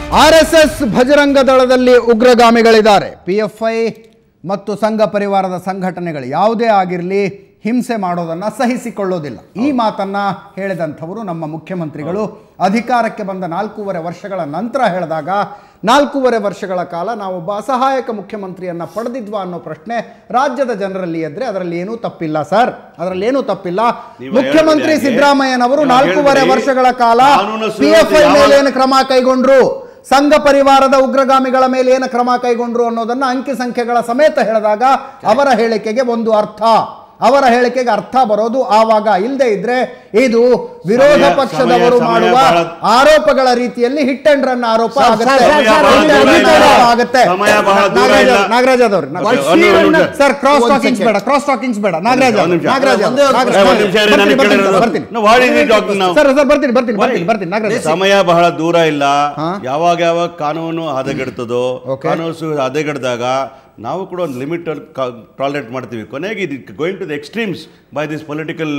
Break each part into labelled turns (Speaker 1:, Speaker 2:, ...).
Speaker 1: R S S Bajrang ದಳದಲ್ಲಿ ಉಗ್ರಗಾಮಿಗಳಿದ್ದಾರೆ P F I ಮತ್ತು ಸಂಘ ಪರಿವಾರದ ಸಂಘಟನೆಗಳು ಯಾವುದೇ ಆಗಿರಲಿ ಹಿಂಸೆ ಮಾಡೋದನ್ನು ಸಹಿಸಿಕೊಳ್ಳೋದಿಲ್ಲ ಈ ಮಾತನ್ನ ಹೇಳಿದಂಥವರು ನಮ್ಮ ಮುಖ್ಯಮಂತ್ರಿಗಳು ಅಧಿಕಾರಕ್ಕೆ ಬಂದ ನಾಲ್ಕೂವರೆ ವರ್ಷಗಳ ನಂತರ ಹೇಳಿದಾಗ ನಾಲ್ಕೂವರೆ ವರ್ಷಗಳ ಕಾಲ ನಾವೊಬ್ಬ ಅಸಹಾಯಕ ಮುಖ್ಯಮಂತ್ರಿಯನ್ನ ಪಡೆದಿದ್ವಾ ಅನ್ನೋ ಪ್ರಶ್ನೆ ರಾಜ್ಯದ ಜನರಲ್ಲಿ ಎದ್ರೆ ಅದರಲ್ಲಿ ಏನೂ ತಪ್ಪಿಲ್ಲ ಸರ್ ಅದರಲ್ಲಿ ಏನೂ ತಪ್ಪಿಲ್ಲ
Speaker 2: ನೀವು
Speaker 1: ಮುಖ್ಯಮಂತ್ರಿ
Speaker 2: ಹೇಳ್ಬಿಡಿ
Speaker 1: ಸಿದ್ದರಾಮಯ್ಯನವರು
Speaker 2: ನೀವು
Speaker 1: ನಾಲ್ಕೂವರೆ
Speaker 2: ಹೇಳ್ಬಿಡಿ.
Speaker 1: ವರ್ಷಗಳ ಕಾಲ
Speaker 2: ಕಾನೂನು
Speaker 1: ಪಿ ಎಫ್ ಐ
Speaker 2: ಸುವ್ಯವಸ್ಥೆ
Speaker 1: ಮೇಲೆ
Speaker 2: ಯಾವ-
Speaker 1: ಏನು ಕ್ರಮ ಕೈಗೊಂಡ್ರು ಸಂಘ ಪರಿವಾರದ ಉಗ್ರಗಾಮಿಗಳ ಮೇಲೆ ಏನು ಕ್ರಮ ಕೈಗೊಂಡ್ರು ಅನ್ನೋದನ್ನ ಅಂಕಿ ಸಂಖ್ಯೆಗಳ ಸಮೇತ ಹೇಳಿದಾಗ ಅವರ ಹೇಳಿಕೆಗೆ ಒಂದು ಅರ್ಥ ಅವರ ಹೇಳಿಕೆಗೆ ಅರ್ಥ ಬರೋದು ಆವಾಗ ಇಲ್ಲದೆ ಇದ್ರೆ ಇದು ವಿರೋಧ
Speaker 2: ಸಮಯ-
Speaker 1: ಪಕ್ಷದವರು
Speaker 2: ಸಮಯ
Speaker 1: ಮಾಡುವ
Speaker 2: ಬಹಳ-
Speaker 1: ಆರೋಪಗಳ ರೀತಿಯಲ್ಲಿ ಹಿಟ್ ಅಂಡ್ ರನ್ ಆರೋಪ
Speaker 3: ಸರ್,
Speaker 1: ಆಗುತ್ತೆ
Speaker 3: ಸರ್, ಸರ್,
Speaker 1: ಹಿಟ್ ಅಂಡ್
Speaker 3: ಸಮಯ
Speaker 1: ರನ್
Speaker 3: ಬಹಳ
Speaker 1: ಆರೋಪ ಆಗುತ್ತೆ
Speaker 2: ಸಮಯ ಬಹಳ ದೂರ
Speaker 1: ನಾಗರಾಜ್
Speaker 2: ಇಲ್ಲ.
Speaker 1: ನಾಗರಾಜ್ ಅವರು
Speaker 2: Okay, ಒಂದು ನಿಮಿಷ.
Speaker 1: ಸರ್ ಕ್ರಾಸ್
Speaker 3: ಒಂದು
Speaker 1: ಟಾಕಿಂಗ್ಸ್
Speaker 3: second.
Speaker 1: ಬೇಡ ಕ್ರಾಸ್ ಟಾಕಿಂಗ್ಸ್ ಬೇಡ ನಾಗರಾಜ್
Speaker 2: ಒಂದು ನಿಮಿಷ.
Speaker 1: ನಾಗರಾಜ್
Speaker 3: ಒಂದೇ ಒಂದು
Speaker 1: ನಾಗರಾಜ್
Speaker 2: ಪ್ರಶ್ನೆ. ಒಂದು ನಿಮಿಷ ಇರಿ, ನಾನು
Speaker 1: ಬರ್ತೀನಿ,
Speaker 2: ಕೇಳಿರೋದು.
Speaker 1: ಬರ್ತೀನಿ
Speaker 2: No, what is he talking now?
Speaker 1: Sir sir ಬರ್ತೀನಿ ಬರ್ತೀನಿ ಬರ್ತೀನಿ ಬರ್ತೀನಿ ನಾಗರಾಜ್
Speaker 2: ಸಮಯ ಬಹಳ ದೂರ ಇಲ್ಲ
Speaker 1: ಹಾ?
Speaker 2: ಯಾವಾಗ ಯಾವಾಗ ಕಾನೂನು ಹದಗೆಡ್ತದೋ
Speaker 1: Okay.
Speaker 2: ಕಾನೂನು ಸು- ಹದಗೆಡ್ದಾಗ ನಾವು ಕೂಡ ಒಂದು ಲಿಮಿಟ್ ಟಾಲರೇಟ್ ಮಾಡ್ತೀವಿ ಕೊನೆಗೆ ಇದು going to the extremes by this political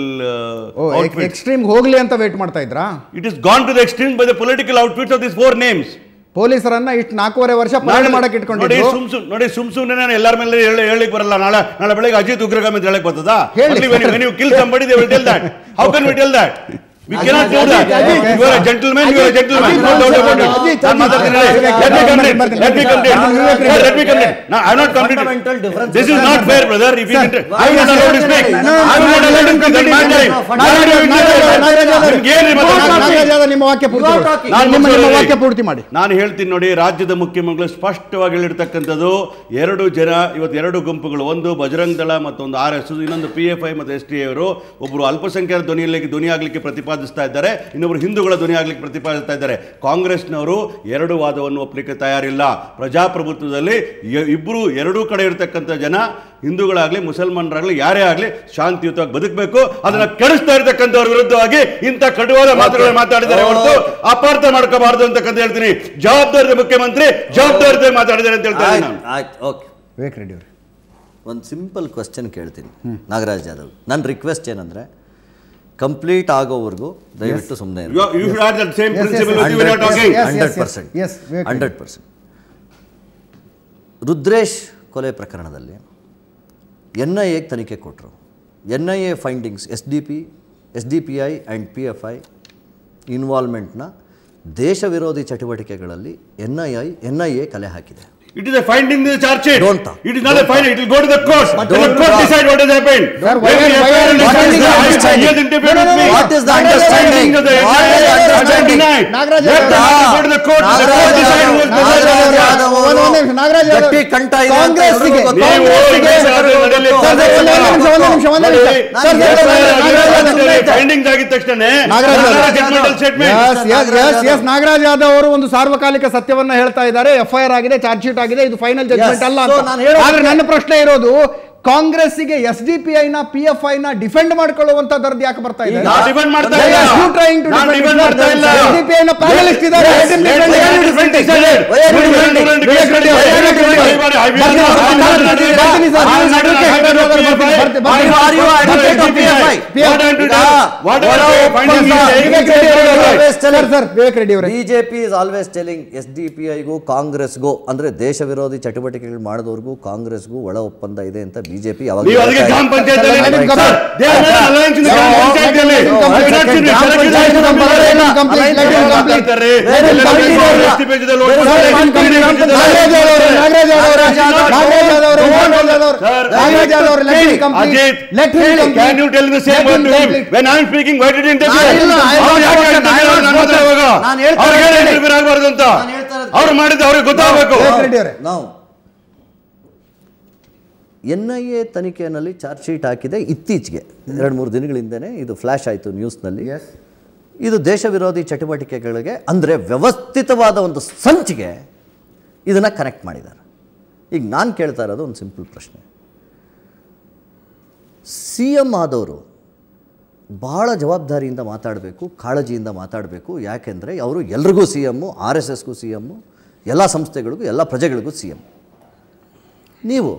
Speaker 1: extreme ಹೋಗ್ಲಿ ಅಂತ ವೇಟ್ ಮಾಡ್ತಾ ಇದ್ರಾ
Speaker 2: it is gone to the extremes by the political outfits of this four names
Speaker 1: ಪೊಲೀಸರನ್ನ ಇಷ್ಟು ನಾಲ್ಕೂವರೆ ವರ್ಷ ಪಲಾಯನ ಮಾಡಕ್
Speaker 2: ನೋಡಿ
Speaker 1: ಇಟ್ಕೊಂಡಿದ್ರು
Speaker 2: ಸುಮ್ ಸುಮ್ ನೋಡಿ ಸುಮ್ ಸುಮ್ನೆ ನಾನು ಎಲ್ಲರ ಮೇಲೆ ಹೇಳಿ ಹೇಳಿಕ್ ಬರಲ್ಲ ನಾಳೆ ನಾಳೆ ಬೆಳಗ್ಗೆ ಅಜಿತ್ ಉಗ್ರಗಾಮಿ ಅಂತ ಹೇಳಕ್ ಬರ್ತದಾ
Speaker 1: ಹೇಳಿ.
Speaker 2: ನೀವು kill somebody they will tell that how can we tell that We cannot do
Speaker 3: Ajit,
Speaker 2: that.
Speaker 3: Ajit,
Speaker 2: You are a gentleman, you are a gentleman.
Speaker 3: Ajit,
Speaker 2: No doubt
Speaker 3: Ajit,
Speaker 2: about it.
Speaker 3: Ajit,
Speaker 2: ನಾನು ಮಾತಾಡ್ತೀನಿ.
Speaker 1: Ajit,
Speaker 2: Let me complete.
Speaker 1: ಬರ್ತೀನಿ,
Speaker 2: Let me complete.
Speaker 3: ಬರ್ತೀನಿ.
Speaker 2: Sir, let me complete. No, I am not completing.
Speaker 3: Fundamental difference.
Speaker 2: This is not fair, brother. If you
Speaker 1: Sir,
Speaker 2: can- I will not allow to speak.
Speaker 3: No, no,
Speaker 2: I will not allow to speak. That's my time.
Speaker 1: Nagaraj ಅವ್ರೆ, ನಾಗರಾಜ್ ಅವ್ರೆ, ನಾಗರಾಜ್ ಅವ್ರೆ.
Speaker 2: ನಿಮ್ಗೆ ಏನ್ರಿ ಮಾತಾಡೋದು?
Speaker 1: ನಾಗರಾಜ್ ಅವ್ರೆ, ನಿಮ್ಮ ವಾಕ್ಯ ಪೂರ್ತಿ
Speaker 3: You are
Speaker 1: ಮಾಡಿ.
Speaker 3: talking.
Speaker 2: ನಾನು
Speaker 1: ನಿಮ್ಮ ನಿಮ್ಮ
Speaker 2: ಮುಗಿಸೋದು
Speaker 1: ವಾಕ್ಯ
Speaker 2: ಹೇಳಿ.
Speaker 1: ಪೂರ್ತಿ ಮಾಡಿ
Speaker 2: ನಾನು ಹೇಳ್ತೀನಿ ನೋಡಿ ರಾಜ್ಯದ ಮುಖ್ಯಮಂತ್ರಿಗಳು ಸ್ಪಷ್ಟವಾಗಿ ಹೇಳಿರ್ತಕ್ಕಂಥದ್ದು ಎರಡು ಜನ ಇವತ್ತು ಎರಡು ಗುಂಪುಗಳು ಒಂದು ಬಜರಂಗ್ ದಳ ಮತ್ತೊಂದು ಆರ್ ಎಸ್ ಇನ್ನೊಂದು ಪಿ ಎಫ್ ಐ ಮತ್ತು ಎಸ್ ಟಿ ಅವರು ಒಬ್ಬರು ಅಲ್ಪಸಂಖ್ಯಾತ ಧ್ವನಿಯಲ್ಲಿ ಧ್ವನಿ ಆಗ್ಲಿಕ್ಕೆ ಪ್ರತಿಪಾದಿಸ್ತಾ ಇದ್ದಾರೆ ಇನ್ನೊಬ್ಬರು ಹಿಂದೂಗಳ ಧ್ವನಿ ಆಗ್ಲಿಕ್ಕೆ ಪ್ರತಿಪಾದಿಸ್ತಾ ಇದ್ದಾರೆ ಕಾಂಗ್ರೆಸ್ನವರು ಎರಡು ವಾದವನ್ನು ಒಪ್ಪಲಿಕ್ಕೆ ತಯಾರಿಲ್ಲ ಪ್ರಜಾಪ್ರಭುತ್ವದಲ್ಲಿ ಯ- ಇಬ್ಬರು ಎರಡೂ ಕಡೆ ಇರತಕ್ಕಂಥ ಜನ ಹಿಂದೂಗಳಾಗ್ಲಿ ಮುಸಲ್ಮಾನರಾಗ್ಲಿ ಯಾರೇ ಆಗಲಿ ಶಾಂತಿಯುತವಾಗಿ ಬದುಕಬೇಕು ಅದನ್ನ ಕೆಡಿಸ್ತಾ ಇರತಕ್ಕಂಥವ್ರ ವಿರುದ್ಧವಾಗಿ ಇಂಥ ಕಟುವಾದ ಮಾತುಗಳನ್ನು ಮಾತಾಡಿದ್ದಾರೆ ಹೊರತು ಅಪಾರ್ಥ ಮಾಡ್ಕೋಬಾರ್ದು ಅಂತಕ್ಕಂತ ಹೇಳ್ತೀನಿ ಜವಾಬ್ದಾರಿದ ಮುಖ್ಯಮಂತ್ರಿ ಜವಾಬ್ದಾರಿದ ಮಾತಾಡಿದ್ದಾರೆ ಅಂತ ಹೇಳ್ತಾ ಇದ್ದೀನಿ
Speaker 3: ಆಯ್ತು
Speaker 2: ನಾನು
Speaker 3: ಆಯ್ತು ಓಕೆ
Speaker 1: ವಿವೇಕ್ ರೆಡ್ಡಿ ಅವರು
Speaker 3: ಒಂದು ಸಿಂಪಲ್ ಕ್ವಶನ್ ಕೇಳ್ತೀನಿ ನಾಗರಾಜ್ ಯಾದವ್ ನನ್ನ ರಿಕ್ವೆಸ್ಟ್ ಏನಂದರೆ ಕಂಪ್ಲೀಟ್ ಆಗೋವರೆಗೂ ದಯವಿಟ್ಟು ಸುಮ್ಮನೆ
Speaker 2: You you should have that same
Speaker 1: Yes, yes,
Speaker 2: principle
Speaker 1: yes.
Speaker 2: with you when you are talking.
Speaker 1: Yes, yes,
Speaker 3: hundred
Speaker 1: yes.
Speaker 3: Percent
Speaker 1: Yes, Vivek
Speaker 3: hundred percent Rudresh ಕೊಲೆ ಪ್ರಕರಣದಲ್ಲಿ ಎನ್ ಐ ಎಗೆ ತನಿಖೆ ಕೊಟ್ಟರು N I A findings S D P S D P I and P F I ಇನ್ವಾಲ್ವ್ಮೆಂಟ್ನ ದೇಶ ವಿರೋಧಿ ಚಟುವಟಿಕೆಗಳಲ್ಲಿ N I I N I A ಕಲೆ ಹಾಕಿದೆ
Speaker 2: It is a finding in the charge sheet.
Speaker 3: Don't talk.
Speaker 2: It is not a finding. It will go to the court. Let the
Speaker 3: don't
Speaker 2: court
Speaker 3: talk.
Speaker 2: decide what has happened.
Speaker 1: Sir, why
Speaker 2: Maybe
Speaker 1: are- why are you
Speaker 2: FIR
Speaker 1: defending
Speaker 2: I-
Speaker 1: the
Speaker 2: I-
Speaker 3: understanding?
Speaker 2: I- I- interfere
Speaker 1: No, no,
Speaker 2: with
Speaker 1: no,
Speaker 2: me.
Speaker 3: What is the
Speaker 2: I am
Speaker 3: understanding?
Speaker 2: finding of the
Speaker 3: What is the
Speaker 2: I am
Speaker 3: understanding?
Speaker 2: denied.
Speaker 1: Nagaraj
Speaker 2: Let the
Speaker 1: ಅವರೇ.
Speaker 2: matter go to the court. Let the court decide who is
Speaker 3: Nagaraj
Speaker 2: the
Speaker 3: ಅವರೇ.
Speaker 2: judge.
Speaker 1: ಒಂದು- ಒಂದು ನಿಮಿಷ, ನಾಗರಾಜ್ ಅವರೇ.
Speaker 3: ಗಟ್ಟಿ ಕಂಠ ಇದೆ ಅಂತ
Speaker 1: ಕಾಂಗ್ರೆಸ್ಸಿಗೆ-
Speaker 3: ಎಲ್ರಿಗೂ ಗೊತ್ತು.
Speaker 2: ನೀವು
Speaker 1: ಕಾಂಗ್ರೆಸ್ಸಿಗೆ-
Speaker 2: ಹೋಗಿ ಸರ್, ಅದು ನಡೆಯಲಿ.
Speaker 1: ಸರ್, ಸರ್, ಒಂದು ನಿಮಿಷ, ಒಂದು ನಿಮಿಷ, ಒಂದು ನಿಮಿಷ.
Speaker 2: ನೋಡಿ,
Speaker 1: ಸರ್, ಸರ್, ಸರ್, ನಾಗರಾಜ್ ಅವರೇ.
Speaker 2: ಫೈಂಡಿಂಗ್ಸ್ ಆಗಿದ ತಕ್ಷಣ
Speaker 1: ನಾಗರಾಜ್ ಅವರೇ.
Speaker 2: Judgemental statement
Speaker 1: Yes, yes, yes, yes, Nagaraj Yadav ಅವರು ಒಂದು ಸಾರ್ವಕಾಲಿಕ ಸತ್ಯವನ್ನ ಹೇಳ್ತಾ ಇದ್ದಾರೆ ಎಫ್ ಐ ಆರ್ ಆಗಿದೆ ಚಾರ್ಜ್ ಶೀಟ್ ಆಗಿದೆ ಇದು ಫೈನಲ್ ಜಜ್ಮೆಂಟ್
Speaker 3: Yes.
Speaker 1: ಅಲ್ಲ
Speaker 3: So,
Speaker 1: ಅಂತ
Speaker 3: ನಾನು ಹೇಳೋದಕ್ಕೆ-
Speaker 1: ಆದ್ರೆ ನನ್ನ ಪ್ರಶ್ನೆ ಇರೋದು ಕಾಂಗ್ರೆಸ್ಸಿಗೆ ಎಸ್ ಡಿ ಪಿ ಐ ನ ಪಿ ಎಫ್ ಐ ನ ಡಿಫೆಂಡ್ ಮಾಡ್ಕೊಳ್ಳುವಂತ ದರ್ದು ಯಾಕೆ ಬರ್ತಾ ಇದೆ
Speaker 2: ನಾನು defend ಮಾಡ್ತಾ ಇಲ್ಲ. ನಾನು defend ಮಾಡ್ತಾ ಇಲ್ಲ.
Speaker 1: ಎಸ್ ಡಿ ಪಿ ಐ ನ ಪ್ಯಾನಲಿಸ್ಟ್ ಇದ್ದಾರೆ
Speaker 2: Yes, let the defend decided.
Speaker 3: Wait,
Speaker 2: You
Speaker 3: wait,
Speaker 2: defend,
Speaker 3: wait,
Speaker 2: defend,
Speaker 1: wait,
Speaker 2: defend,
Speaker 1: wait, wait,
Speaker 2: defend,
Speaker 1: wait, wait,
Speaker 2: defend, I will
Speaker 1: ಬರ್ತೀನಿ,
Speaker 2: not-
Speaker 1: ಬರ್ತೀನಿ,
Speaker 2: I will not
Speaker 1: ಬರ್ತೀನಿ,
Speaker 2: do that.
Speaker 1: ಬರ್ತೀನಿ, sir.
Speaker 2: I will not do that.
Speaker 1: ಬರ್ತೀನಿ,
Speaker 2: I will not
Speaker 1: ಬರ್ತೀನಿ,
Speaker 2: do that.
Speaker 1: ಬರ್ತೀನಿ,
Speaker 2: I will
Speaker 3: Are you
Speaker 2: not do
Speaker 3: advocate
Speaker 2: that.
Speaker 3: of PFI?
Speaker 2: What I am to do?
Speaker 3: ಈಗ
Speaker 2: What
Speaker 3: ಒಳ
Speaker 2: I am finding
Speaker 3: ಒಪ್ಪಂದ
Speaker 2: is saying-
Speaker 1: Vivek Reddy ಅವರೇ, sir sir Vivek Reddy ಅವರೇ
Speaker 3: BJP is always telling S D P ಐಗೂ ಕಾಂಗ್ರೆಸ್ಗೂ ಅಂದ್ರೆ ದೇಶ ವಿರೋಧಿ ಚಟುವಟಿಕೆಗಳು ಮಾಡಿದವ್ರಿಗೂ ಕಾಂಗ್ರೆಸ್ಗೂ ಒಳ ಒಪ್ಪಂದ ಇದೆ ಅಂತ ಬಿಜೆಪಿ ಯಾವಾಗ
Speaker 2: ನೀವು ಅದಕ್ಕೆ ಗ್ರಾಮ panchayat
Speaker 1: Let him complete.
Speaker 2: They are not alliance in the ಗ್ರಾಮ ಪಂಚಾಯತಿಯಲ್ಲಿ.
Speaker 1: Let him complete.
Speaker 2: You cannot see the
Speaker 1: ಗ್ರಾಮ
Speaker 2: selection
Speaker 1: panchayat
Speaker 2: of the
Speaker 1: number
Speaker 2: people.
Speaker 1: Let him complete. Let him complete.
Speaker 2: ಮಾತಾಡ್ತಾರೆ.
Speaker 3: Let him
Speaker 2: ಎಲ್ಲ
Speaker 3: complete.
Speaker 2: people ಎಷ್ಟು ಪೇಜದಲ್ಲಿ vote
Speaker 3: Let him
Speaker 2: ಮಾಡ್ತಾರೆ.
Speaker 3: complete.
Speaker 2: ಎಷ್ಟು ಪೇಜದಲ್ಲಿ
Speaker 1: ನಾಗರಾಜ್ ಅವರೇ, ನಾಗರಾಜ್ ಅವರೇ, ನಾಗರಾಜ್ ಅವರೇ, ನಾಗರಾಜ್ ಅವರೇ,
Speaker 2: Sir,
Speaker 1: ನಾಗರಾಜ್ ಅವರೇ, let him complete.
Speaker 2: Ajit,
Speaker 1: Let him complete.
Speaker 2: can you tell the same
Speaker 1: Let
Speaker 2: word
Speaker 1: him
Speaker 2: to him?
Speaker 1: complete.
Speaker 2: When I am speaking, why did you interfere?
Speaker 3: ನಾನು ಇಲ್ಲ, I am
Speaker 2: ಅವ್ರು
Speaker 3: not
Speaker 2: ಯಾಕೆ
Speaker 3: spoken.
Speaker 2: interfere
Speaker 3: I am
Speaker 2: ನನ್ನ
Speaker 3: not
Speaker 2: ಹತ್ರ ಇವಾಗ?
Speaker 3: ನಾನು ಹೇಳ್ತಾ
Speaker 2: ಅವ್ರಿಗೆ
Speaker 3: ಇರೋದು
Speaker 2: ಏನು interfere ಆಗ್ಬಾರ್ದು ಅಂತ
Speaker 3: ನಾನು ಹೇಳ್ತಾ ಇರೋದು
Speaker 2: ಅವ್ರು ಮಾಡಿದ್ದು ಅವ್ರಿಗೆ ಗೊತ್ತಾಗಬೇಕು
Speaker 1: ವಿವೇಕ್ ರೆಡ್ಡಿ ಅವರೇ
Speaker 3: ನಾವು ಎನ್ ಐ ಎ ತನಿಖೆಯಲ್ಲಿ ಚಾರ್ಜ್ ಶೀಟ್ ಹಾಕಿದೆ ಇತ್ತೀಚೆಗೆ ಎರಡು ಮೂರು ದಿನಗಳಿಂದನೇ ಇದು ಫ್ಲ್ಯಾಶ್ ಆಯಿತು ನ್ಯೂಸ್ನಲ್ಲಿ ಇದು ದೇಶ ವಿರೋಧಿ ಚಟುವಟಿಕೆಗಳಿಗೆ ಅಂದರೆ ವ್ಯವಸ್ಥಿತವಾದ ಒಂದು ಸಂಚಿಗೆ ಇದನ್ನು ಕನೆಕ್ಟ್ ಮಾಡಿದ್ದಾರೆ ಈಗ ನಾನು ಕೇಳ್ತಾ ಇರೋದು ಒಂದು ಸಿಂಪಲ್ ಪ್ರಶ್ನೆ ಸಿ ಎಮ್ ಆದವರು ಭಾಳ ಜವಾಬ್ದಾರಿಯಿಂದ ಮಾತಾಡಬೇಕು ಕಾಳಜಿಯಿಂದ ಮಾತಾಡಬೇಕು ಯಾಕೆಂದರೆ ಅವರು ಎಲ್ರಿಗೂ ಸಿ ಎಮ್ಮು ಆರ್ ಎಸ್ ಎಸ್ಗೂ ಸಿ ಎಮ್ಮು ಎಲ್ಲ ಸಂಸ್ಥೆಗಳಿಗೂ ಎಲ್ಲ ಪ್ರಜೆಗಳಿಗೂ ಸಿ ಎಮ್ ನೀವು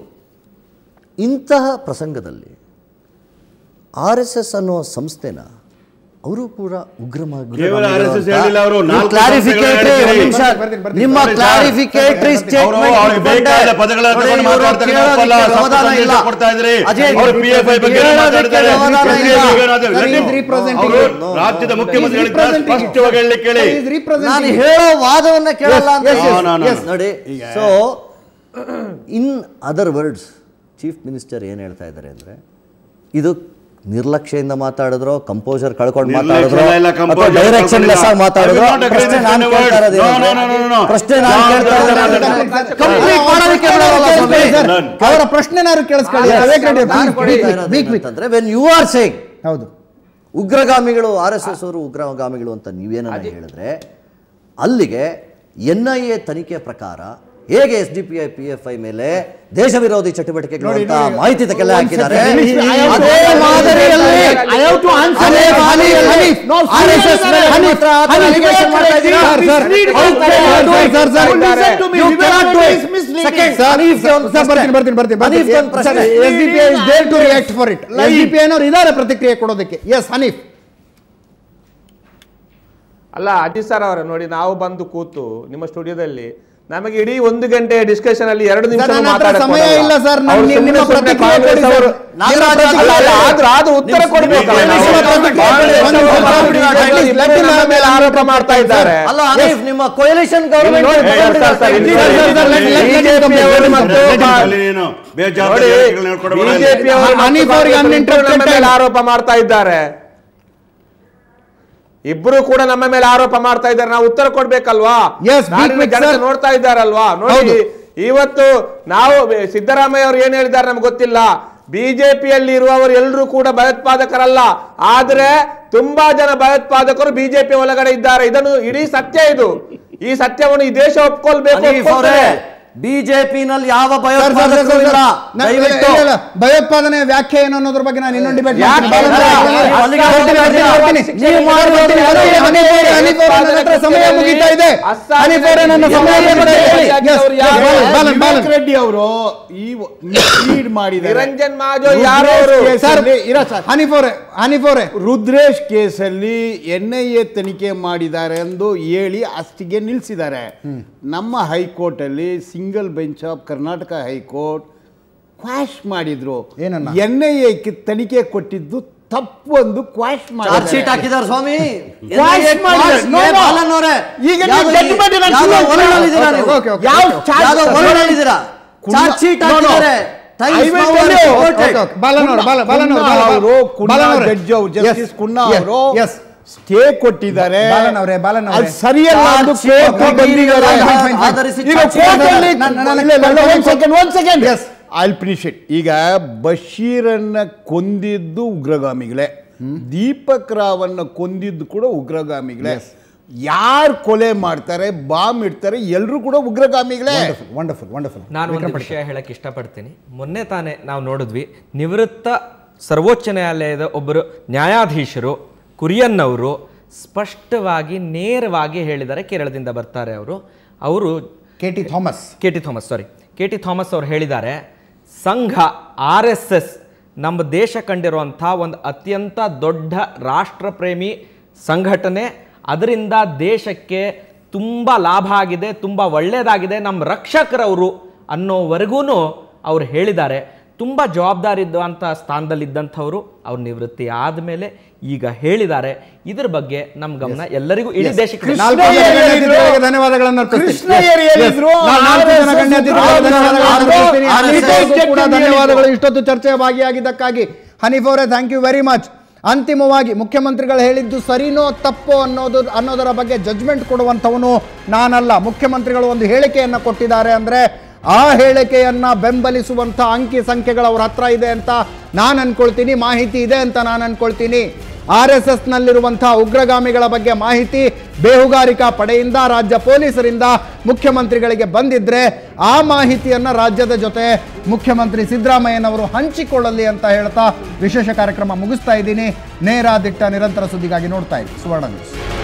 Speaker 3: ಇಂತಹ ಪ್ರಸಂಗದಲ್ಲಿ ಆರ್ ಎಸ್ ಎಸ್ ಅನ್ನೋ ಸಂಸ್ಥೆನ ಅವರು ಕೂಡ ಉಗ್ರಮ
Speaker 2: ಕೇವಲ RSS ಹೇಳಿಲ್ಲ ಅವರು, ನಾಲ್ಕು
Speaker 3: ಕ್ಲಾರಿಫಿಕೇಟರಿ
Speaker 2: ಸಂಸ್ಥೆಗಳು ಹೇಳಿದ್ದಾರೆ.
Speaker 1: ಬರ್ತೀನಿ, ಬರ್ತೀನಿ.
Speaker 3: ನಿಮ್ಮ
Speaker 2: ಬರ್ತೀನಿ, ಸರ್.
Speaker 3: ಕ್ಲಾರಿಫಿಕೇಟರಿ
Speaker 2: ಅವರು ಅವ್ರಿಗೆ ಬೇಕಾದ ಪದಗಳನ್ನ ತಗೊಂಡು ಮಾತಾಡ್ತಾರೆ, ತಪ್ಪಲ್ಲ, ತಪ್ಪು ಸಂದೇಶ ಕೊಡ್ತಾ ಇದ್ರಿ. ಅವರು PFI ಬಗ್ಗೆ ಮಾತಾಡ್ತಾರೆ.
Speaker 1: Sir, he is representing
Speaker 2: ಅವರು
Speaker 1: it.
Speaker 2: ರಾಜ್ಯದ ಮುಖ್ಯಮಂತ್ರಿಗಳಿಗೆ
Speaker 1: representing it.
Speaker 2: ಸ್ಪಷ್ಟವಾಗಿ ಹೇಳಲಿಕ್ಕೆ ಹೇಳಿ
Speaker 1: He is representing
Speaker 3: ನಾನು
Speaker 1: it.
Speaker 3: ಹೇಳೋ ವಾದವನ್ನ ಕೇಳಲ್ಲ ಅಂತ
Speaker 1: yes,
Speaker 2: yes, No, no, no.
Speaker 3: Yes, ನೋಡಿ so in other words chief minister ಏನು ಹೇಳ್ತಾ ಇದ್ದಾರೆ ಅಂದರೆ ಇದು ನಿರ್ಲಕ್ಷ್ಯದಿಂದ ಮಾತಾಡಿದ್ರು ಕಂಪೋಸರ್ ಕಳ್ಕೊಂಡು ಮಾತಾಡಿದ್ರು
Speaker 2: ನಿರ್ಲಕ್ಷ್ಯ ಇಲ್ಲ,
Speaker 3: ಅಥವಾ
Speaker 2: composure
Speaker 3: ಡೈರೆಕ್ಷನ್ ಲೆಸ್ ಆಗಿ
Speaker 2: ಕಳ್ಕೊಂಡಿಲ್ಲ.
Speaker 3: ಮಾತಾಡಿದ್ರು
Speaker 2: I will not agree
Speaker 3: ಪ್ರಶ್ನೆ
Speaker 2: with
Speaker 3: ನಾನು
Speaker 2: your
Speaker 3: ಕೇಳ್ತಾ
Speaker 2: words.
Speaker 3: ಇರೋದು
Speaker 2: No, no, no, no, no.
Speaker 3: ಪ್ರಶ್ನೆ ನಾನು
Speaker 2: No,
Speaker 3: ಕೇಳ್ತಾ
Speaker 2: no, no,
Speaker 3: ಇರೋದು
Speaker 2: no, no,
Speaker 3: ಅದನ್ನ
Speaker 2: no.
Speaker 3: complete ಮಾಡೋದಕ್ಕೆ ಬಿಡೋಲ್ಲ ಸ್ವಾಮಿ.
Speaker 1: Sir,
Speaker 2: None.
Speaker 1: ಅವರ ಪ್ರಶ್ನೆನಾರು ಕೇಳಿಸ್ಕೊಳ್ಳಿ ವಿವೇಕ್ ರೆಡ್ಡಿ ಅವ್ರು.
Speaker 3: ನಾನು
Speaker 1: Weak,
Speaker 3: ಕೊಡ್ತಾ
Speaker 1: weak,
Speaker 3: ಇರೋದು
Speaker 1: weak, weak.
Speaker 3: ಏನಂತಂದ್ರೆ ವೆನ್ ಯು ಆರ್ ಸೇಯಿಂಗ್
Speaker 1: ಹೌದು
Speaker 3: ಉಗ್ರಗಾಮಿಗಳು ಆರ್ ಎಸ್ ಎಸ್ ಅವರು ಉಗ್ರಗಾಮಿಗಳು ಅಂತ ನೀವೇನ ಹೇಳಿದ್ರೆ ಅಲ್ಲಿಗೆ ಎನ್ ಐ ಎ ತನಿಖೆ ಪ್ರಕಾರ ಹೇಗೆ S D P I P F I ಮೇಲೆ ದೇಶ ವಿರೋಧಿ ಚಟುವಟಿಕೆಗಳು
Speaker 1: ನೋಡಿ,
Speaker 3: ಅಂತ
Speaker 1: ನೋಡಿ.
Speaker 3: ಮಾಹಿತಿ ತಕ್ಕೆಲ್ಲ
Speaker 1: One
Speaker 3: ಹಾಕಿದ್ದಾರೆ
Speaker 1: second. I have to-
Speaker 3: ಅದೇ ಮಾದರಿಯಲ್ಲಿ
Speaker 1: I have to answer.
Speaker 3: ಅದೇ ಮಾದರಿಯಲ್ಲಿ
Speaker 1: Hanif, no,
Speaker 3: RSS ಮೇಲೆ
Speaker 1: Hanif,
Speaker 3: ಮಾತ್ರ ಆ ಥರ
Speaker 1: Hanif,
Speaker 3: allegation ಮಾಡ್ತಾ ಇದ್ದೀರಾ?
Speaker 1: Sir, sir.
Speaker 3: How can you do it?
Speaker 1: Sir, sir,
Speaker 3: Listen to me. You cannot do it. Second,
Speaker 1: Sir,
Speaker 3: Hanif
Speaker 1: sir,
Speaker 3: ಒಂದು
Speaker 1: sir,
Speaker 3: ಪ್ರಶ್ನೆ.
Speaker 1: ಬರ್ತೀನಿ ಬರ್ತೀನಿ ಬರ್ತೀನಿ
Speaker 3: Hanif ಒಂದು ಪ್ರಶ್ನೆ.
Speaker 1: S D P I is there to react for it S D P ಐನವ್ರು ಇದ್ದಾರೆ ಪ್ರತಿಕ್ರಿಯೆ ಕೊಡೋದಕ್ಕೆ ಎಸ್ ಹನೀಫ್
Speaker 4: ಅಲ್ಲ ಅಜಿತ್ ಸರ್ ಅವರೇ ನೋಡಿ ನಾವು ಬಂದು ಕೂತು ನಿಮ್ಮ ಸ್ಟುಡಿಯೋದಲ್ಲಿ ನಮಗೆ ಇಡೀ ಒಂದು ಗಂಟೆ ಡಿಸ್ಕಷನ್ ಅಲ್ಲಿ ಎರಡು ನಿಮಿಷ
Speaker 1: ನನ್ನ ಹತ್ರ ಸಮಯ ಇಲ್ಲ ಸರ್ ನಾನು ನಿಮ್ಮ ಪ್ರತಿಕ್ರಿಯೆ ಕೊಡಿ ಸರ್
Speaker 3: ನಾಗರಾಜ್
Speaker 1: ನಿಮ್ಮ
Speaker 4: ಅಲ್ಲ, ಅಲ್ಲ,
Speaker 1: ಪ್ರತಿಕ್ರಿಯೆ-
Speaker 4: ಆದ್ರೂ ಆದ್ರೂ ಉತ್ತರ ಕೊಡ್ಬೇಕಲ್ಲ
Speaker 1: ನಿಮ್ಮ
Speaker 4: ನಾವು.
Speaker 1: ಪ್ರತಿಕ್ರಿಯೆ ಕೊಡಿ.
Speaker 4: ಕಾಂಗ್ರೆಸ್
Speaker 1: ಒಂದು
Speaker 4: ಅವರು
Speaker 1: ನಿಮಿಷ ಬಿಡಿ,
Speaker 4: at least
Speaker 1: let him
Speaker 4: ನಮ್ಮ
Speaker 1: have
Speaker 4: ಮೇಲೆ
Speaker 1: a
Speaker 4: ಆರೋಪ ಮಾಡ್ತಾ ಇದ್ದಾರೆ
Speaker 3: ಅಲ್ಲ ಹನೀಫ್ ನಿಮ್ಮ ಕೊಯಲೇಷನ್ ಗವರ್ಮೆಂಟ್
Speaker 4: ನೋಡಿ, ಸರ್, ಸರ್, ಸರ್, ಇಲ್ಲಿ
Speaker 1: sir, sir, sir, let- let- let him come back, let him come back.
Speaker 2: ಅಲ್ಲಿ ನೀನು ಬೇಜಾರು
Speaker 4: ನೋಡಿ
Speaker 2: ಹೇಳಿಕೆಗಳನ್ನ ಹೇಳ್ಕೊಡಬೇಡ ಇಲ್ಲಿ.
Speaker 4: ಬಿಜೆಪಿ ಅವರು
Speaker 1: ಹನೀಫ್ ಅವರಿಗೆ uninterrupted
Speaker 4: ನಮ್ಮ ಮೇಲೆ
Speaker 1: time.
Speaker 4: ಆರೋಪ ಮಾಡ್ತಾ ಇದ್ದಾರೆ ಇಬ್ರು ಕೂಡ ನಮ್ಮ ಮೇಲೆ ಆರೋಪ ಮಾಡ್ತಾ ಇದ್ದಾರೆ ನಾವು ಉತ್ತರ ಕೊಡ್ಬೇಕಲ್ವಾ
Speaker 1: Yes, be
Speaker 4: ನಾಡಿನ
Speaker 1: quick,
Speaker 4: ಜನತೆ
Speaker 1: sir.
Speaker 4: ನೋಡ್ತಾ ಇದ್ದಾರಲ್ವಾ ನೋಡಿ
Speaker 1: ಹೌದು.
Speaker 4: ಇವತ್ತು ನಾವು ಸಿದ್ದರಾಮಯ್ಯ ಅವರು ಏನ್ ಹೇಳಿದ್ದಾರೆ ನಮ್ಗೆ ಗೊತ್ತಿಲ್ಲ ಬಿಜೆಪಿಯಲ್ಲಿ ಇರುವವರು ಎಲ್ಲರೂ ಕೂಡ ಭಯೋತ್ಪಾದಕರಲ್ಲ ಆದ್ರೆ ತುಂಬಾ ಜನ ಭಯೋತ್ಪಾದಕರು ಬಿಜೆಪಿ ಒಳಗಡೆ ಇದ್ದಾರೆ ಇದನ್ನು ಇಡೀ ಸತ್ಯ ಇದು ಈ ಸತ್ಯವನ್ನು ಈ ದೇಶ ಒಪ್ಕೊಳ್ಬೇಕು ಒಪ್ಕೊಳ್ತದೆ.
Speaker 3: ಬಿಜೆಪಿನಲ್ಲಿ ಯಾವ
Speaker 1: ಸರ್, ಸರ್, ಸರ್,
Speaker 3: ಭಯೋತ್ಪಾದಕರು
Speaker 1: ಸರ್,
Speaker 3: ಇಲ್ಲ
Speaker 1: ನಾನು ಇಲ್ಲ,
Speaker 3: ದಯವಿಟ್ಟು
Speaker 1: ಇಲ್ಲ, ಇಲ್ಲ. ಭಯೋತ್ಪಾದನೆಯ ವ್ಯಾಖ್ಯೆ ಏನು ಅನ್ನೋದ್ರ ಬಗ್ಗೆ ನಾನು ಇನ್ನೊಂದು ಡಿಬೇಟ್
Speaker 4: ಯಾಕೆ
Speaker 1: ಮಾಡ್ತೀನಿ.
Speaker 4: ಇಲ್ಲ?
Speaker 1: ಬರ್ತೀನಿ, ಬರ್ತೀನಿ, ಬರ್ತೀನಿ, ಬರ್ತೀನಿ.
Speaker 3: ನೀವು ಮಾಡಿರೋ
Speaker 1: ಬರ್ತೀನಿ, ಬರ್ತೀನಿ. ಹನೀಫ್ ಅವರೇ, ಹನೀಫ್ ಅವರೇ, ನನ್ನ ಹತ್ರ ಸಮಯ ಮುಗಿತಾ ಇದೆ ಹನೀಫ್ ಅವರೇ ನನ್ನ ಸಮಯ ಮುಗಿತಾ ಇದೆ Yes, yes, ಬಾಲನ್, ಬಾಲನ್, ಬಾಲನ್.
Speaker 5: ವಿವೇಕ್ ರೆಡ್ಡಿ ಅವರು ಈ ಲೀಡ್ ಮಾಡಿದ್ದಾರೆ
Speaker 4: ನಿರಂಜನ್ ಮಾಜೋ
Speaker 5: ರುದ್ರೇಶ್
Speaker 4: ಯಾರು ಅವರು
Speaker 1: ಸರ್
Speaker 5: ಕೇಸಲ್ಲಿ- ಇರ ಸರ್.
Speaker 1: ಹನೀಫ್ ಅವರೇ ಹನೀಫ್ ಅವರೇ
Speaker 5: ರುದ್ರೇಶ್ ಕೇಸಲ್ಲಿ ಎನ್ ಐ ಎ ತನಿಖೆ ಮಾಡಿದ್ದಾರೆ ಎಂದು ಹೇಳಿ ಅಷ್ಟಿಗೆ ನಿಲ್ಲಿಸಿದ್ದಾರೆ ನಮ್ಮ ಹೈಕೋರ್ಟ್ ಅಲ್ಲಿ single bench of Karnataka high court quash ಮಾಡಿದ್ರು
Speaker 1: ಏನನ್ನ?
Speaker 5: ಎನ್ ಐ ಎ ತನಿಖೆ ಕೊಟ್ಟಿದ್ದು ತಪ್ಪು ಒಂದು ಕ್ವಾಶ್
Speaker 3: ಚಾರ್ಜ್ ಶೀಟ್
Speaker 5: ಮಾಡಿ
Speaker 3: ಹಾಕಿದ್ದಾರೆ ಸ್ವಾಮಿ
Speaker 5: Quash ಮಾಡಿದ್ದಾರೆ. No, no.
Speaker 3: ಬಾಲನ್ ಅವರೇ,
Speaker 5: ಈಗ ನೀವು
Speaker 3: ಯಾವ್ದೋ
Speaker 5: judgment ನ
Speaker 3: ಯಾವ್ದೋ
Speaker 5: ಸುಳ್ಳು
Speaker 3: ಹೊರಡಲ್ಲಿದ್ದೀರಾ
Speaker 1: Okay,
Speaker 3: ನೀವು?
Speaker 1: okay, okay,
Speaker 5: ಯಾವ
Speaker 1: okay.
Speaker 5: charge-
Speaker 3: ಯಾವ್ದೋ ಹೊರಡಲ್ಲಿದ್ದೀರಾ?
Speaker 5: ಕುನ್ನ-
Speaker 3: ಚಾರ್ಜ್ ಶೀಟ್
Speaker 5: No, no.
Speaker 3: ಹಾಕಿದ್ದಾರೆ Times
Speaker 5: I will
Speaker 3: now
Speaker 5: tell
Speaker 3: are
Speaker 5: you.
Speaker 3: reported.
Speaker 1: Okay, okay. Balan ಅವರು, ಬಾಲನ್- ಬಾಲನ್ ಅವರು, ಬಾಲನ್
Speaker 5: ಅವರು ಕುನ್ನಾ
Speaker 1: ಬಾಲನ್ ಅವರೇ.
Speaker 5: ಜಡ್ಜ್ ಅವರು ಜಸ್ಟಿಸ್
Speaker 1: Yes,
Speaker 5: ಕುನ್ನಾ
Speaker 1: yes,
Speaker 5: ಅವರು
Speaker 1: yes.
Speaker 5: ಸ್ಟೇ ಕೊಟ್ಟಿದ್ದಾರೆ
Speaker 1: ಬಾಲನ್ ಅವರೇ, ಬಾಲನ್ ಅವರೇ.
Speaker 5: ಅದು ಸರಿಯಲ್ಲ ಎಂದು
Speaker 3: ಚಾರ್ಜ್ ಶೀಟ್
Speaker 5: ಕೋರ್ಟ್ ಬಂದಿದ್ದಾರೆ
Speaker 3: ಆಧಾರಿಸಿ
Speaker 1: Fine, fine, fine.
Speaker 3: ಆಧರಿಸಿ
Speaker 5: ಈಗ
Speaker 3: ಚಾರ್ಜ್ ಶೀಟ್
Speaker 5: ಕೋರ್ಟ್ ಅಲ್ಲಿ
Speaker 1: ನಾನು- ನಾನು- ನಾನು-
Speaker 5: ಇಲ್ಲ, ಇಲ್ಲ,
Speaker 1: ನಾನು-
Speaker 5: one second, one second.
Speaker 1: Yes.
Speaker 5: I'll finish it. ಈಗ ಬಶೀರನ್ನ ಕೊಂದಿದ್ದು ಉಗ್ರಗಾಮಿಗಳೇ ದೀಪಕ್ ರಾವನ್ನ ಕೊಂದಿದ್ದು ಕೂಡ ಉಗ್ರಗಾಮಿಗಳೇ ಯಾರು ಕೊಲೆ ಮಾಡ್ತಾರೆ ಬಾಂಬ್ ಇಡ್ತಾರೆ ಎಲ್ಲರೂ ಕೂಡ ಉಗ್ರಗಾಮಿಗಳೇ
Speaker 1: ವಂಡರ್ಫುಲ್ ವಂಡರ್ಫುಲ್
Speaker 6: ನಾನು ಒಂದು ವಿಷಯ ಹೇಳಕ್ಕೆ ಇಷ್ಟಪಡ್ತೀನಿ ಮೊನ್ನೆ ತಾನೇ ನಾವು ನೋಡಿದ್ವಿ ನಿವೃತ್ತ ಸರ್ವೋಚ್ಚ ನ್ಯಾಯಾಲಯದ ಒಬ್ಬರು ನ್ಯಾಯಾಧೀಶರು ಕುರಿಯನ್ ಅವರು ಸ್ಪಷ್ಟವಾಗಿ ನೇರವಾಗಿ ಹೇಳಿದ್ದಾರೆ ಕೇರಳದಿಂದ ಬರ್ತಾರೆ ಅವರು ಅವರು
Speaker 1: K T Thomas
Speaker 6: K T Thomas sorry K T Thomas ಅವರು ಹೇಳಿದ್ದಾರೆ ಸಂಘ ಆರ್ ಎಸ್ ಎಸ್ ನಮ್ಮ ದೇಶ ಕಂಡಿರುವಂಥ ಒಂದು ಅತ್ಯಂತ ದೊಡ್ಡ ರಾಷ್ಟ್ರಪ್ರೇಮಿ ಸಂಘಟನೆ ಅದರಿಂದ ದೇಶಕ್ಕೆ ತುಂಬ ಲಾಭ ಆಗಿದೆ ತುಂಬ ಒಳ್ಳೆಯದಾಗಿದೆ ನಮ್ಮ ರಕ್ಷಕರವರು ಅನ್ನೋವರೆಗೂ ಅವ್ರು ಹೇಳಿದ್ದಾರೆ ತುಂಬ ಜವಾಬ್ದಾರಿ ಇದ್ದಂಥ ಸ್ಥಾನದಲ್ಲಿದ್ದಂಥವ್ರು ಅವ್ರು ನಿವೃತ್ತಿ ಆದಮೇಲೆ ಈಗ ಹೇಳಿದ್ದಾರೆ ಇದ್ರ ಬಗ್ಗೆ ನಮ್ಮ ಗಮನ ಎಲ್ಲರಿಗೂ ಇಡೀ ದೇಶಕ್ಕೆ
Speaker 1: ನಾಲ್ಕು ಜನ ಗಣ್ಯಾತಿಥಿಗಳಿಗೆ ಧನ್ಯವಾದಗಳನ್ನು ಅರ್ಪಿಸ್ತೀನಿ.
Speaker 5: Krishna Iyer
Speaker 1: Yes, yes.
Speaker 5: ಹೇಳಿದ್ರು,
Speaker 1: ನಾನು ನಾಲ್ಕು ಜನ
Speaker 5: RSS
Speaker 1: ಗಣ್ಯಾತಿಥಿಗಳಿಗೆ ಧನ್ಯವಾದಗಳನ್ನು ಅರ್ಪಿಸ್ತೀನಿ.
Speaker 3: RSS
Speaker 1: ಹನೀಫ್ ಅವ್ರಿಗೂ ಕೂಡ
Speaker 5: ಹೇಳಿದ್ರು.
Speaker 1: ಧನ್ಯವಾದಗಳು ಇಷ್ಟೊತ್ತು ಚರ್ಚೆ ಭಾಗಿಯಾಗಿದ್ದಕ್ಕಾಗಿ ಹನೀಫ್ ಅವರೇ ಥ್ಯಾಂಕ್ ಯು ವೆರಿ ಮಚ್ ಅಂತಿಮವಾಗಿ ಮುಖ್ಯಮಂತ್ರಿಗಳು ಹೇಳಿದ್ದು ಸರಿನೋ ತಪ್ಪೋ ಅನ್ನೋದು ಅನ್ನೋದರ ಬಗ್ಗೆ ಜಜ್ಮೆಂಟ್ ಕೊಡುವಂಥವನು ನಾನಲ್ಲ ಮುಖ್ಯಮಂತ್ರಿಗಳು ಒಂದು ಹೇಳಿಕೆಯನ್ನು ಕೊಟ್ಟಿದ್ದಾರೆ ಅಂದರೆ ಆ ಹೇಳಿಕೆಯನ್ನ ಬೆಂಬಲಿಸುವಂಥ ಅಂಕಿ ಸಂಖ್ಯೆಗಳು ಅವ್ರ ಹತ್ರ ಇದೆ ಅಂತ ನಾನು ಅನ್ಕೊಳ್ತೀನಿ ಮಾಹಿತಿ ಇದೆ ಅಂತ ನಾನು ಅನ್ಕೊಳ್ತೀನಿ ಆರ್ ಎಸ್ ಎಸ್ನಲ್ಲಿರುವಂತಹ ಉಗ್ರಗಾಮಿಗಳ ಬಗ್ಗೆ ಮಾಹಿತಿ ಬೇಹುಗಾರಿಕಾ ಪಡೆಯಿಂದ ರಾಜ್ಯ ಪೊಲೀಸರಿಂದ ಮುಖ್ಯಮಂತ್ರಿಗಳಿಗೆ ಬಂದಿದ್ರೆ ಆ ಮಾಹಿತಿಯನ್ನ ರಾಜ್ಯದ ಜೊತೆ ಮುಖ್ಯಮಂತ್ರಿ ಸಿದ್ದರಾಮಯ್ಯನವರು ಹಂಚಿಕೊಳ್ಳಲಿ ಅಂತ ಹೇಳ್ತಾ ವಿಶೇಷ ಕಾರ್ಯಕ್ರಮ ಮುಗಿಸ್ತಾ ಇದ್ದೀನಿ ನೇರ ದಿಟ್ಟ ನಿರಂತರ ಸುದ್ದಿಗಾಗಿ ನೋಡ್ತಾ ಇದ್ದೀನಿ ಸುವರ್ಣ ನ್ಯೂಸ್